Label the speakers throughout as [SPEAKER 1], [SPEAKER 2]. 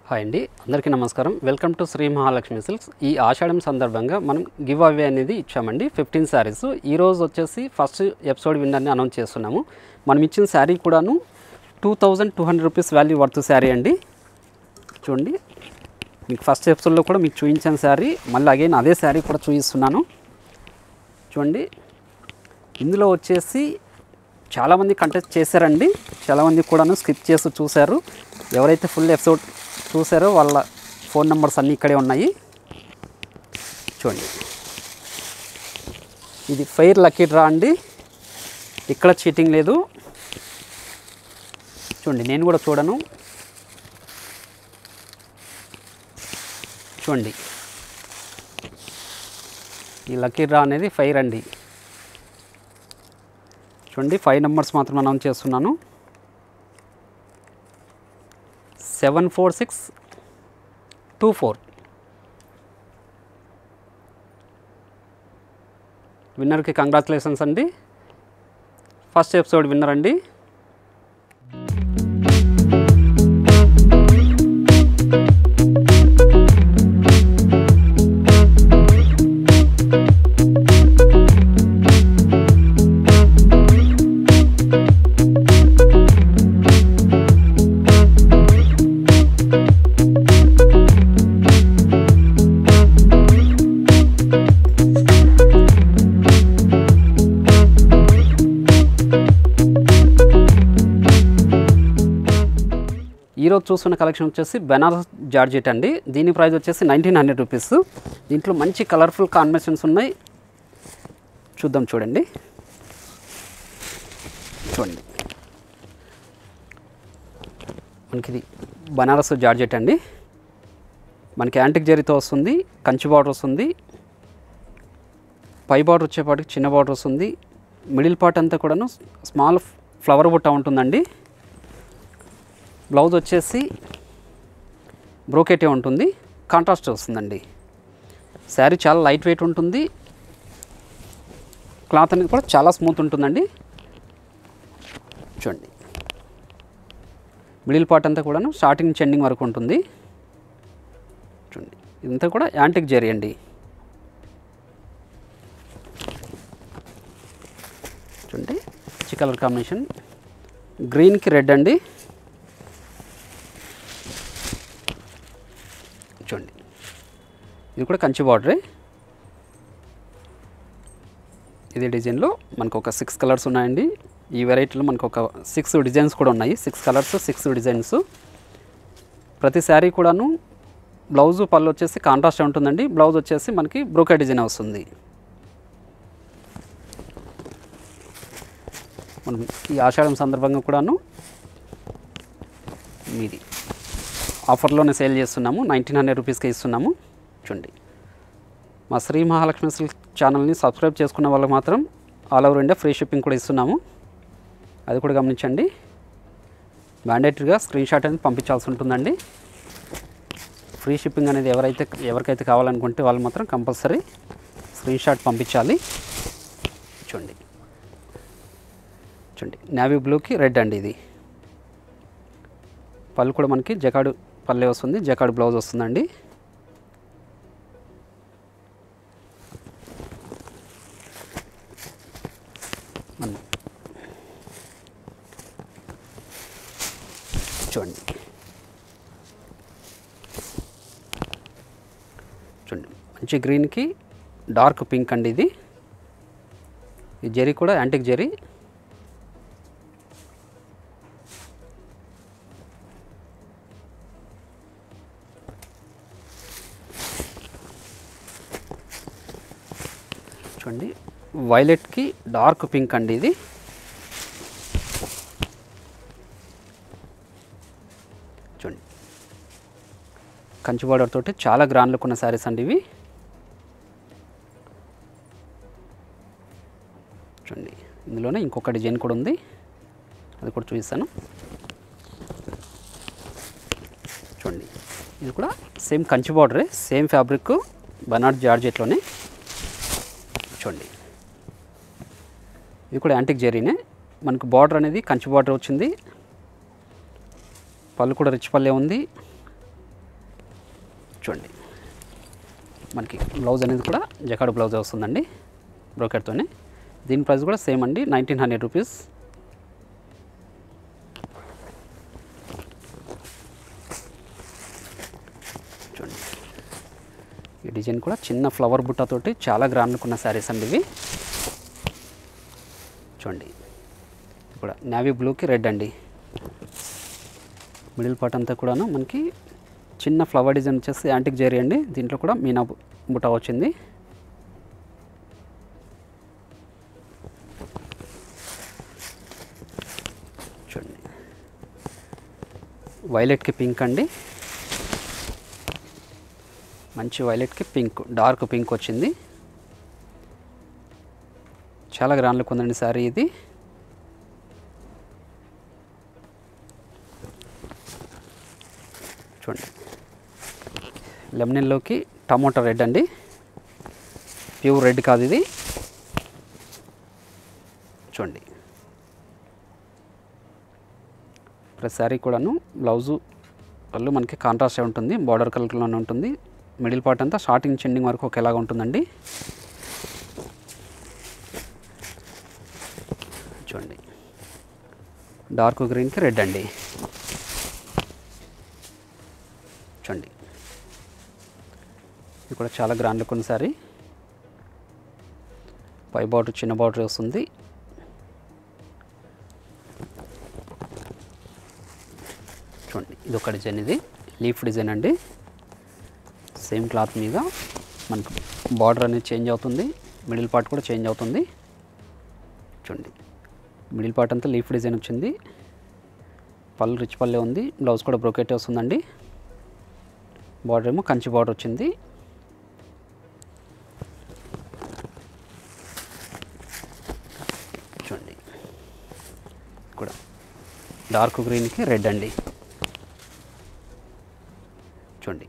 [SPEAKER 1] Hi అండి అందరికీ నమస్కారం welcome to Shri Mahalakshmi silks ఈ ఆషాఢం సందర్భంగా మనం గివ్ అవే అనేది ఇచ్చామండి ఫిఫ్టీన్ శారీస్ ఈ రోజు వచ్చేసి ఫస్ట్ ఎపిసోడ్ విన్నర్ని అనౌన్స్ చేస్తున్నాము మనం ఇచ్చిన శారీ కూడాను two thousand two hundred rupees value worth sari అండి చూడండి మీకు ఫస్ట్ ఎపిసోడ్లో కూడా మీకు చూపించిన శారీ మళ్ళీ అగైన్ అదే శారీ కూడా చూపిస్తున్నాను చూడండి ఇందులో వచ్చేసి చాలామంది కంటెస్ట్ చేశారండి చాలామంది కూడాను స్కిప్ చేసి చూశారు ఎవరైతే ఫుల్ ఎపిసోడ్ చూసారో వాళ్ళ ఫోన్ నెంబర్స్ అన్నీ ఇక్కడే ఉన్నాయి చూడండి ఇది ఫెయిర్ లక్కీ డ్రా అండి ఇక్కడ చీటింగ్ లేదు చూడండి నేను కూడా చూడను చూడండి ఈ లక్కీ డ్రా అనేది ఫైర్ అండి చూడండి ఫైవ్ నెంబర్స్ మాత్రం అనౌన్స్ చేస్తున్నాను seven four six two four విన్నర్కి కంగ్రాచులేషన్స్ అండి ఫస్ట్ ఎపిసోడ్ విన్నర్ అండి ఈరోజు చూస్తున్న కలెక్షన్ వచ్చేసి బెనారస్ జార్జెట్ అండి దీని ప్రైస్ వచ్చేసి నైన్టీన్ హండ్రెడ్ రూపీస్ దీంట్లో మంచి కలర్ఫుల్ కాంబినేషన్స్ ఉన్నాయి చూద్దాం చూడండి చూడండి మనకి ఇది బనారస్ జార్జెట్ అండి మనకి యాంటిక్ జరీతో వస్తుంది కంచి బార్డర్ వస్తుంది పై బార్డర్ వచ్చేపాటికి చిన్న బార్డర్ వస్తుంది మిడిల్ పార్ట్ అంతా కూడాను స్మాల్ ఫ్లవర్ బుట్ట ఉంటుందండి బ్లౌజ్ వచ్చేసి బ్రోకెటే ఉంటుంది కాంట్రాస్ట్ వస్తుందండి శారీ చాలా లైట్ వెయిట్ ఉంటుంది క్లాత్ అనేది కూడా చాలా స్మూత్ ఉంటుందండి చూడండి మిడిల్ పార్ట్ అంతా కూడాను స్టార్టింగ్ నుంచి ఎండింగ్ వరకు ఉంటుంది చూడండి ఇదంతా కూడా యాంటిక్ జరీ అండి చూడండి మంచి కలర్ కాంబినేషన్ గ్రీన్కి రెడ్ అండి చూడండి ఇది కూడా కంచి బార్డరే ఇదే డిజైన్లో మనకు ఒక సిక్స్ కలర్స్ ఉన్నాయండి ఈ వెరైటీలో మనకు ఒక సిక్స్ డిజైన్స్ కూడా ఉన్నాయి సిక్స్ కలర్స్ సిక్స్ డిజైన్స్ ప్రతి శారీ కూడాను బ్లౌజు పళ్ళు వచ్చేసి కాంట్రాస్ట్ ఉంటుందండి బ్లౌజ్ వచ్చేసి మనకి బ్రోకా డిజైన్ వస్తుంది మనం ఈ ఆషాఢం సందర్భంగా కూడాను మీది ఆఫర్లోనే సేల్ చేస్తున్నాము నైన్టీన్ హండ్రెడ్ రూపీస్కి ఇస్తున్నాము చూడండి మా శ్రీ మహాలక్ష్మి సిల్క్ ఛానల్ని సబ్స్క్రైబ్ చేసుకున్న వాళ్ళకి మాత్రం all over India free shipping కూడా ఇస్తున్నాము అది కూడా గమనించండి మ్యాండేటరీగా స్క్రీన్ షాట్ అనేది పంపించాల్సి ఉంటుందండి ఫ్రీ షిప్పింగ్ అనేది ఎవరైతే ఎవరికైతే కావాలనుకుంటే వాళ్ళు మాత్రం కంపల్సరీ స్క్రీన్ షాట్ పంపించాలి చూడండి చూడండి నేవీ బ్లూకి రెడ్ అండి ఇది పళ్ళు కూడా మనకి జకాడు పల్లె వస్తుంది జకాడు బ్లౌజ్ వస్తుందండి మన- చూడండి చూడండి మంచి గ్రీన్కి డార్క్ పింక్ అండి ఇది ఈ జరీ కూడా యాంటిక్ జరీ చూడండి వైలెట్కి డార్క్ పింక్ అండి ఇది చూడండి కంచి బార్డర్ తోటి చాలా గ్రాండ్ లుక్ ఉన్న శారీస్ అండి ఇవి చూడండి ఇందులోనే ఇంకొక డిజైన్ కూడా ఉంది అది కూడా చూపిస్తాను చూడండి ఇది కూడా సేమ్ కంచి బార్డరే సేమ్ ఫ్యాబ్రిక్ బనార్డ్ జార్జెట్లోనే చూడండి ఇది కూడా యాంటిక్ జరీనే మనకు బార్డర్ అనేది కంచి బార్డర్ వచ్చింది పళ్ళు కూడా రిచ్ పల్లె ఉంది చూడండి మనకి బ్లౌజ్ అనేది కూడా జకాడ్ బ్లౌజ్ వస్తుందండి బ్రోకెట్తోనే దీని ప్రైస్ కూడా సేమ్ అండి నైన్టీన్ హండ్రెడ్ రూపీస్ చూడండి ఈ డిజైన్ కూడా చిన్న ఫ్లవర్ బుట్టతోటి చాలా గ్రాండ్గా ఉన్న శారీస్ అండి ఇవి చూడండి ఇది కూడా నేవీ బ్లూకి రెడ్ అండి మిడిల్ పార్ట్ అంతా కూడాను మనకి చిన్న ఫ్లవర్ డిజైన్ వచ్చేసి యాంటిక్ జెరీ అండి దీంట్లో కూడా మీనా బు- బుట్ట వచ్చింది చూడండి వైలెట్కి పింక్ అండి మంచి వైలెట్కి పింక్ డార్క్ పింక్ వచ్చింది చాలా గ్రాండ్ లుక్ ఉందండి సారీ ఇది చూడండి లెమనిన్లోకి టమోటా రెడ్ అండి ప్యూర్ రెడ్ కాదు ఇది చూడండి ప్రతి శారీ కూడాను బ్లౌజు పళ్ళు మనకి కాంట్రాస్ట్ ఉంటుంది బార్డర్ కలర్లోనే ఉంటుంది మిడిల్ పార్ట్ అంతా స్టార్టింగ్ చెండింగ్ వరకు ఒకేలాగా ఉంటుందండి చూడండి డార్క్ గ్రీన్కి రెడ్ అండి చూడండి ఇది కూడా చాలా గ్రాండ్ లుక్ ఉంది సారీ పై బార్డర్ చిన్న బార్డర్ వస్తుంది చూడండి ఇది ఒక డిజైన్ ఇది లీఫ్ డిజైన్ అండి సేమ్ క్లాత్ మీద మనకు బార్డర్ అనేది చేంజ్ అవుతుంది మిడిల్ పార్ట్ కూడా చేంజ్ అవుతుంది చూడండి మిడిల్ పార్ట్ అంతా లీఫ్ డిజైన్ వచ్చింది పళ్ళు రిచ్ పల్లె ఉంది బ్లౌజ్ కూడా బ్రోకెట్ వస్తుందండి బార్డర్ ఏమో కంచి బార్డర్ వచ్చింది చూడండి కూడా డార్క్ గ్రీన్కి రెడ్ అండి చూడండి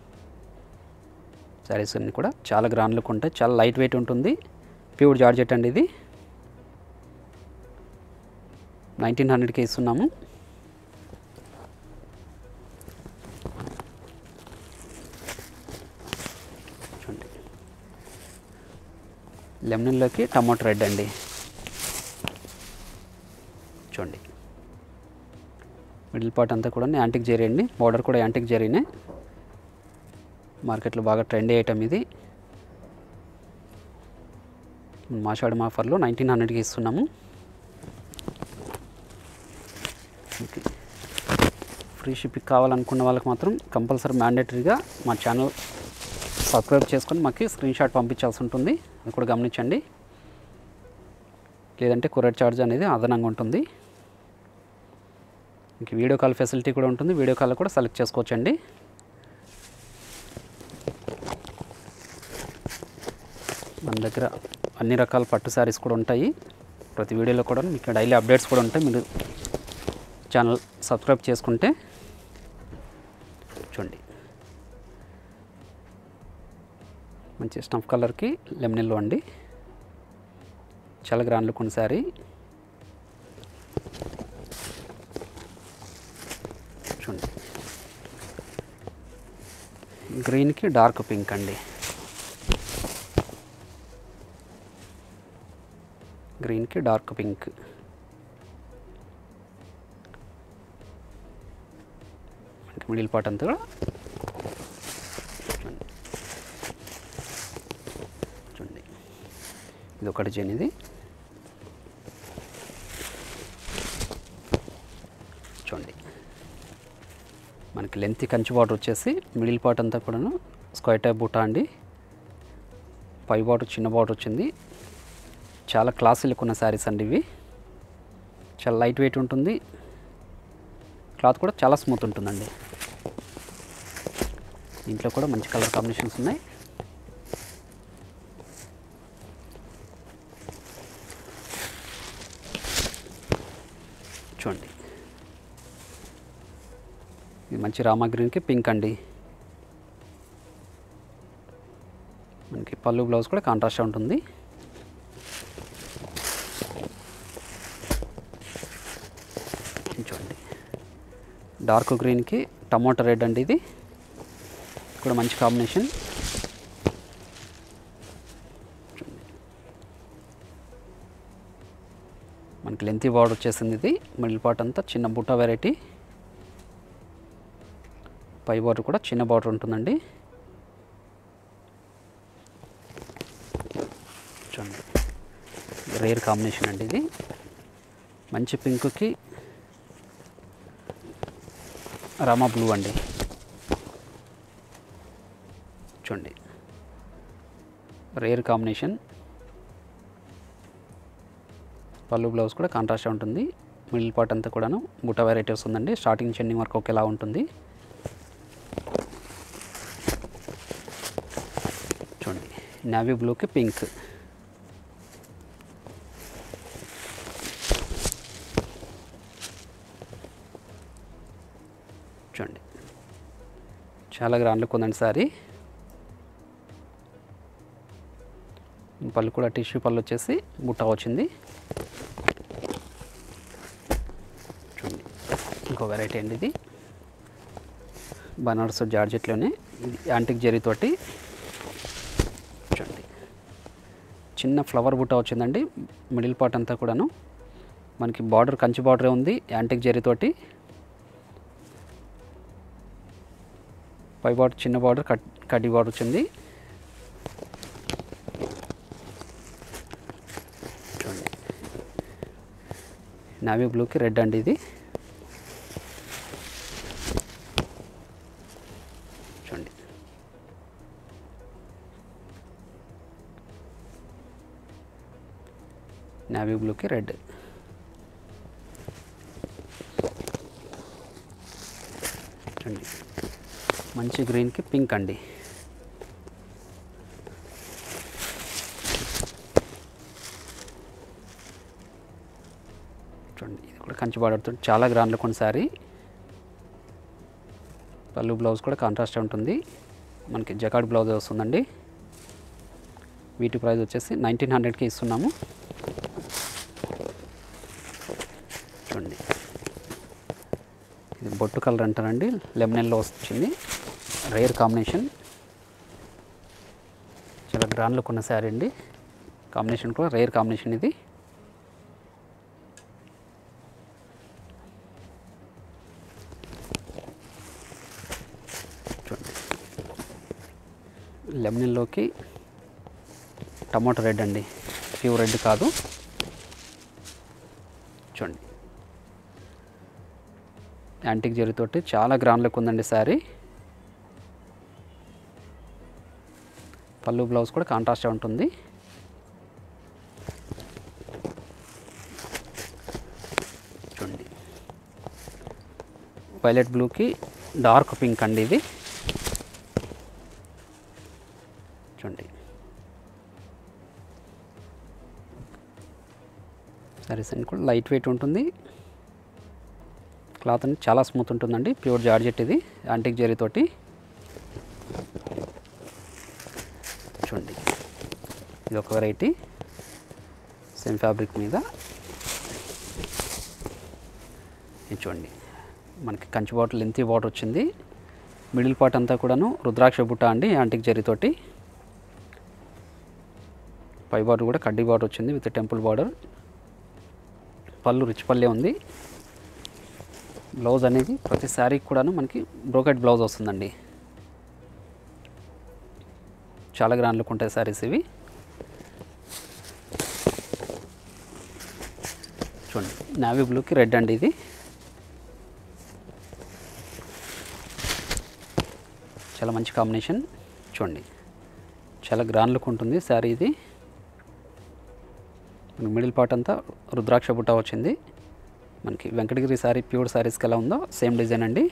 [SPEAKER 1] శారీస్ అన్నీ కూడా చాలా గ్రాండ్ లుక్ ఉంటాయి చాలా లైట్ వెయిట్ ఉంటుంది ప్యూర్ జార్జెట్ అండి ఇది నైన్టీన్ హండ్రెడ్కి ఇస్తున్నాము చూడండి లెమన్లోకి టమాటో రెడ్ అండి చూడండి మిడిల్ పార్ట్ అంతా కూడా యాంటిక్ జెరీ అండి బార్డర్ కూడా యాంటిక్ జెరీనే మార్కెట్లో బాగా ట్రెండ్ ఐటమ్ ఇది మాషాడు ఆఫర్లో నైన్టీన్ హండ్రెడ్కి ఇస్తున్నాము ఓకే ఫ్రీ షిప్పింగ్ కావాలనుకున్న వాళ్ళకి మాత్రం కంపల్సరీ మ్యాండేటరీగా మా ఛానల్ సబ్స్క్రైబ్ చేసుకొని మాకు స్క్రీన్ షాట్ పంపించాల్సి ఉంటుంది అది కూడా గమనించండి లేదంటే కొరియర్ ఛార్జ్ అనేది అదనంగా ఉంటుంది ఇంక వీడియో కాల్ ఫెసిలిటీ కూడా ఉంటుంది వీడియో కాల్ కూడా సెలెక్ట్ చేసుకోవచ్చండి మన దగ్గర అన్ని రకాల పట్టు శారీస్ కూడా ఉంటాయి ప్రతి వీడియోలో కూడా మీకు డైలీ అప్డేట్స్ కూడా ఉంటాయి మీరు ఛానల్ సబ్స్క్రైబ్ చేసుకుంటే చూడండి మంచి స్టంఫ్ కలర్కి లెమనిల్లో అండి చాలా గ్రాండ్ లుక్ ఉంది శారీ చూడండి గ్రీన్కి డార్క్ పింక్ అండి గ్రీన్కి డార్క్ పింక్ మనకి మిడిల్ పార్ట్ అంతా కూడా చూడండి. చూడండి ఇది ఒక డిజైన్ ఇది చూడండి మనకి లెంత్ కంచి బార్డర్ వచ్చేసి మిడిల్ పార్ట్ అంతా కూడాను స్క్వైర్ టైప్ బుట్ట అండి పై బార్డర్ చిన్న బార్డర్ వచ్చింది చాలా క్లాసీ లుక్ ఉన్న శారీస్ అండి ఇవి చాలా లైట్ వెయిట్ ఉంటుంది క్లాత్ కూడా చాలా స్మూత్ ఉంటుందండి దీంట్లో కూడా మంచి కలర్ కాంబినేషన్స్ ఉన్నాయి చూడండి ఇది మంచి రామా గ్రీన్కి పింక్ అండి మనకి పళ్ళు బ్లౌజ్ కూడా కాంట్రాస్ట్ ఉంటుంది చూడండి డార్క్ గ్రీన్కి టమాటో రెడ్ అండి ఇది కూడా మంచి కాంబినేషన్ మనకి లెంతీ బార్డర్ వచ్చేసింది ఇది మిడిల్ పార్ట్ అంతా చిన్న బుట్ట వెరైటీ పై బార్డర్ కూడా చిన్న బార్డర్ ఉంటుందండి చూడండి రేర్ కాంబినేషన్ అండి ఇది మంచి పింక్కి రామా బ్లూ అండి చూడండి రేర్ కాంబినేషన్ పళ్ళు బ్లౌజ్ కూడా కాంట్రాస్ట్ ఉంటుంది మిడిల్ పార్ట్ అంతా కూడాను బుట్ట వెరైటీ వస్తుందండి స్టార్టింగ్ చెండింగ్ వరకు ఒకేలా ఉంటుంది చూడండి నావీ బ్లూకి పింక్ చూడండి చాలా గ్రాండ్ లుక్ ఉందండి సారీ పళ్ళు కూడా టిష్యూ పళ్ళు వచ్చేసి బుట్ట వచ్చింది చూడండి ఇంకో వెరైటీ అండి ఇది బనారస్ జార్జెట్లోనే ఇది యాంటిక్ జరీతోటి చూడండి చిన్న ఫ్లవర్ బుట్ట వచ్చిందండి మిడిల్ పార్ట్ అంతా కూడాను మనకి బార్డర్ కంచి బార్డరే ఉంది యాంటిక్ జరీతోటి పై బార్డర్ చిన్న బార్డర్ కట్ కడ్డీ బార్డర్ వచ్చింది చూడండి నావీ బ్లూకి రెడ్ అండి ఇది చూడండి నావీ బ్లూకి రెడ్ చూడండి మంచి గ్రీన్కి పింక్ అండి చూడండి ఇది కూడా కంచి బార్డర్తో చాలా గ్రాండ్లో కొన్ని సారీ పళ్ళు బ్లౌజ్ కూడా కాంట్రాస్ట్ ఉంటుంది మనకి జకాడ్ బ్లౌజ్ వస్తుందండి వీటి ప్రైస్ వచ్చేసి నైన్టీన్ హండ్రెడ్కి ఇస్తున్నాము చూడండి ఇది బొట్టు కలర్ అంటారండి లెమనెల్లో వచ్చింది రేర్ కాంబినేషన్ చాలా గ్రాండ్ లుక్ ఉన్న శారీ అండి కాంబినేషన్ కూడా రేర్ కాంబినేషన్ ఇది చూడండి లెమనెల్లోకి టమాటో రెడ్ అండి ప్యూర్ రెడ్ కాదు చూడండి యాంటిక్ జరీతోటి చాలా గ్రాండ్ లుక్ ఉందండి శారీ పళ్ళు బ్లౌజ్ కూడా కాంట్రాస్ట్ ఉంటుంది చూడండి వైలెట్ బ్లూకి డార్క్ పింక్ అండి ఇది చూడండి సారీస్ అన్ని కూడా లైట్ వెయిట్ ఉంటుంది క్లాత్ అనేది చాలా స్మూత్ ఉంటుందండి ప్యూర్ జార్జెట్ ఇది యాంటిక్ జరీతోటి చూడండి ఇది ఒక వెరైటీ సేమ్ ఫ్యాబ్రిక్ మీద ఇది చూడండి మనకి కంచి బాటిల్ లెంతీ బాటర్ వచ్చింది మిడిల్ పార్ట్ అంతా కూడాను రుద్రాక్ష బుట్ట అండి యాంటిక్ జరీతోటి పై బార్డర్ కూడా కడ్డీ బార్డర్ వచ్చింది విత్ టెంపుల్ బార్డర్ పళ్ళు రిచ్ పల్లె ఉంది బ్లౌజ్ అనేది ప్రతి శారీకి కూడాను మనకి బ్రోకెట్ బ్లౌజ్ వస్తుందండి చాలా గ్రాండ్ లుక్ ఉంటాయి శారీస్ ఇవి చూడండి నావీ బ్లూకి రెడ్ అండి ఇది చాలా మంచి కాంబినేషన్ చూడండి చాలా గ్రాండ్ లుక్ ఉంటుంది శారీ ఇది మనకి మిడిల్ పార్ట్ అంతా రుద్రాక్ష బుట్ట వచ్చింది మనకి వెంకటగిరి శారీ ప్యూర్ శారీస్కి ఎలా ఉందో సేమ్ డిజైన్ అండి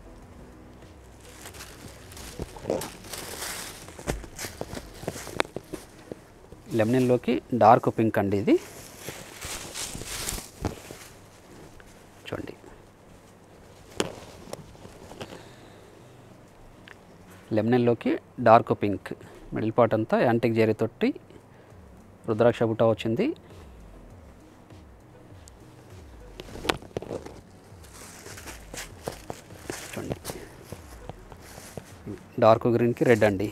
[SPEAKER 1] లెమనిన్లోకి డార్క్ పింక్ అండి ఇది చూడండి లెమనెల్లోకి డార్క్ పింక్ మిడిల్ పార్ట్ అంతా యాంటిక్ జరీ తోటి రుద్రాక్ష బుట్ట వచ్చింది చూడండి డార్క్ గ్రీన్కి రెడ్ అండి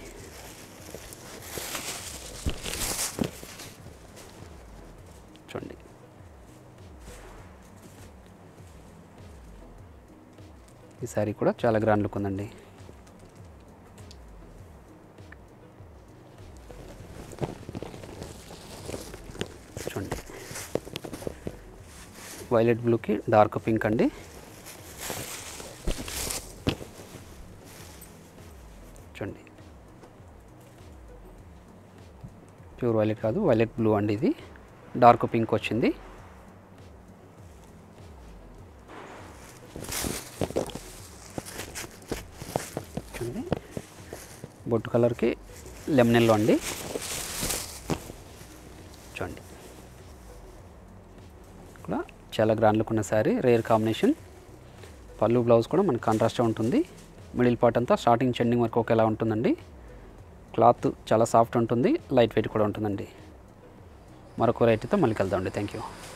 [SPEAKER 1] చూడండి ఈ శారీ కూడా చాలా గ్రాండ్ లుక్ ఉందండి చూడండి వైలెట్ బ్లూకి డార్క్ పింక్ అండి చూడండి ప్యూర్ వైలెట్ కాదు వైలెట్ బ్లూ అండి ఇది డార్క్ పింక్ వచ్చింది చూడండి బొట్టు కలర్కి లెమన్ ఎల్లో అండి చూడండి కూడా చాలా గ్రాండ్ లుక్ ఉన్న శారీ రేర్ కాంబినేషన్ పళ్ళు బ్లౌజ్ కూడా మనకి కాంట్రాస్ట్గా ఉంటుంది మిడిల్ పార్ట్ అంతా స్టార్టింగ్ చెండింగ్ వరకు ఒకేలా ఉంటుందండి క్లాత్ చాలా సాఫ్ట్ ఉంటుంది లైట్ వెయిట్ కూడా ఉంటుందండి మరొక రైట్తో మళ్ళీ కలుద్దామండి థ్యాంక్ యూ